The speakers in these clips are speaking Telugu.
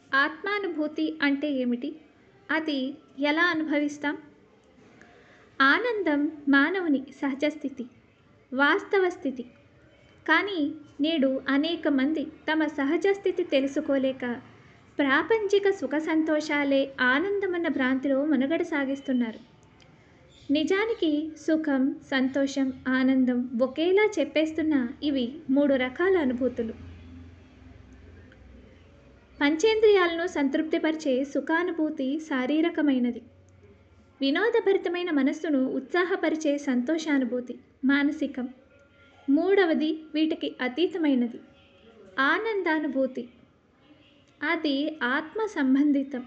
ఆత్మానుభూతి అంటే ఏమిటి అది ఎలా అనుభవిస్తాం ఆనందం మానవుని సహజ స్థితి వాస్తవ స్థితి కానీ నేడు అనేక మంది తమ సహజ స్థితి తెలుసుకోలేక ప్రాపంచిక సుఖ సంతోషాలే ఆనందమన్న భ్రాంతిలో మనుగడ సాగిస్తున్నారు నిజానికి సుఖం సంతోషం ఆనందం ఒకేలా చెప్పేస్తున్న ఇవి మూడు రకాల అనుభూతులు పంచేంద్రియాలను సంతృప్తిపరిచే సుఖానుభూతి శారీరకమైనది వినోదభరితమైన మనస్సును ఉత్సాహపరిచే సంతోషానుభూతి మానసికం మూడవది వీటికి అతీతమైనది ఆనందానుభూతి అది ఆత్మ సంబంధితం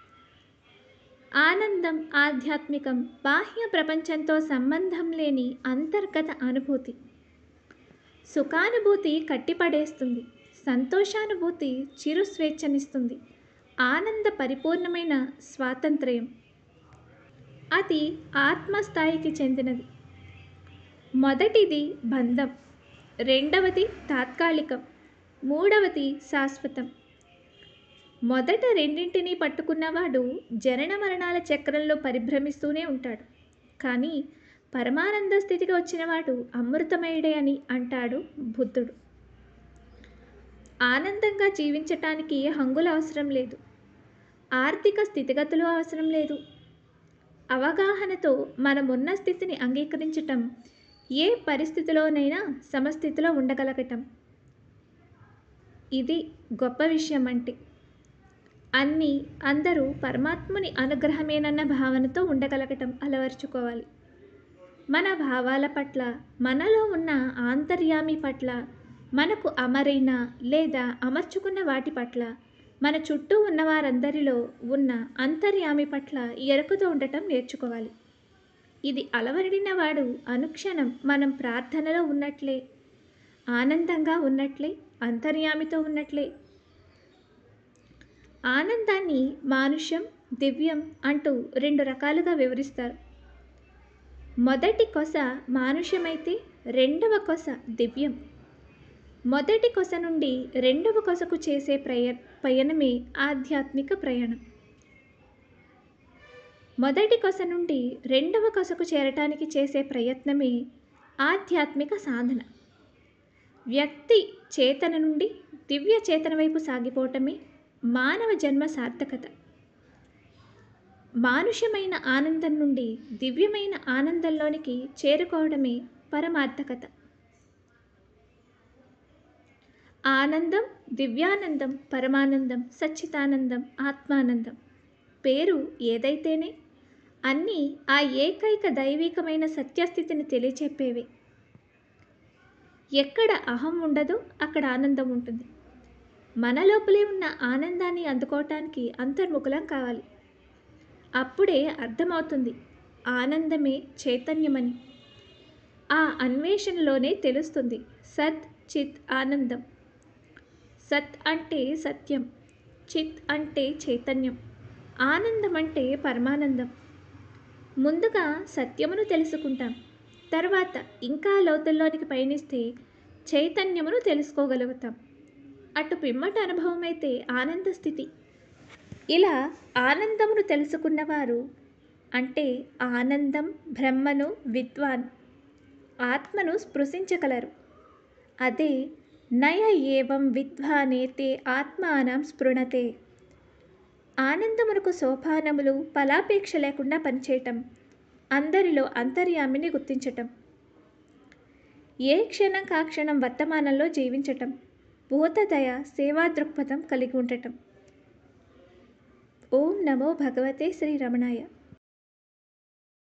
ఆనందం ఆధ్యాత్మికం బాహ్య ప్రపంచంతో సంబంధం లేని అంతర్గత అనుభూతి సుఖానుభూతి కట్టిపడేస్తుంది సంతోషానుభూతి చిరు స్వేచ్ఛనిస్తుంది ఆనంద పరిపూర్ణమైన స్వాతంత్ర్యం అది ఆత్మస్థాయికి చెందినది మొదటిది బంధం రెండవది తాత్కాలికం మూడవది శాశ్వతం మొదట రెండింటినీ పట్టుకున్నవాడు జనన మరణాల చక్రంలో పరిభ్రమిస్తూనే ఉంటాడు కానీ పరమానంద స్థితికి వచ్చినవాడు అమృతమయుడే అని అంటాడు బుద్ధుడు ఆనందంగా జీవించటానికి హంగులు అవసరం లేదు ఆర్థిక స్థితిగతులు అవసరం లేదు అవగాహనతో మనమున్న స్థితిని అంగీకరించటం ఏ పరిస్థితిలోనైనా సమస్థితిలో ఉండగలగటం ఇది గొప్ప విషయం అంటే అన్నీ అందరూ పరమాత్ముని అనుగ్రహమేనన్న భావనతో ఉండగలగటం అలవర్చుకోవాలి మన భావాల పట్ల మనలో ఉన్న ఆంతర్యామి పట్ల మనకు అమరైన లేదా అమర్చుకున్న వాటి పట్ల మన చుట్టూ ఉన్న వారందరిలో ఉన్న అంతర్యామి పట్ల ఎరుకుతో ఉండటం నేర్చుకోవాలి ఇది అలవడిన వాడు అనుక్షణం మనం ప్రార్థనలో ఉన్నట్లే ఆనందంగా ఉన్నట్లే అంతర్యామితో ఉన్నట్లే ఆనందాన్ని మానుష్యం దివ్యం అంటూ రెండు రకాలుగా వివరిస్తారు మొదటి కొస మానుష్యమైతే రెండవ కొస దివ్యం మొదటి కొస నుండి రెండవ కొసకు చేసే ప్రయ పయనమే ఆధ్యాత్మిక ప్రయాణం మొదటి కొస నుండి రెండవ కొసకు చేరటానికి చేసే ప్రయత్నమే ఆధ్యాత్మిక సాధన వ్యక్తి చేతన నుండి దివ్య చేతన వైపు సాగిపోవటమే మానవ జన్మ సార్థకత మానుష్యమైన ఆనందం నుండి దివ్యమైన ఆనందంలోనికి చేరుకోవడమే పరమార్థకత ఆనందం దివ్యానందం పరమానందం సచ్చితానందం ఆత్మానందం పేరు ఏదైతేనే అన్నీ ఆ ఏకైక దైవికమైన సత్యస్థితిని తెలియచెప్పేవే ఎక్కడ అహం ఉండదో అక్కడ ఆనందం ఉంటుంది మన లోపలే ఉన్న ఆనందాన్ని అందుకోవటానికి అంతర్ముఖులం కావాలి అప్పుడే అర్థమవుతుంది ఆనందమే చైతన్యమని ఆ అన్వేషణలోనే తెలుస్తుంది సత్ చిత్ ఆనందం సత్ అంటే సత్యం చిత్ అంటే చైతన్యం ఆనందం అంటే పరమానందం ముందుగా సత్యమును తెలుసుకుంటాం తర్వాత ఇంకా లోతుల్లోనికి పయనిస్తే చైతన్యమును తెలుసుకోగలుగుతాం అటు పిమ్మట అనుభవం అయితే ఆనంద స్థితి ఇలా ఆనందమును తెలుసుకున్నవారు అంటే ఆనందం బ్రహ్మను విద్వాన్ ఆత్మను స్పృశించగలరు అదే నయ ఏవం విద్వానేతే ఆత్మానం స్పృణతే ఆనందమునకు సోపానములు ఫలాపేక్ష లేకుండా పనిచేయటం అందరిలో అంతర్యామిని గుర్తించటం ఏ క్షణం కాక్షణం వర్తమానంలో జీవించటం భూతదయ సేవా దృక్పథం కలిగి ఉండటం ఓం నమో భగవతే శ్రీ రమణాయ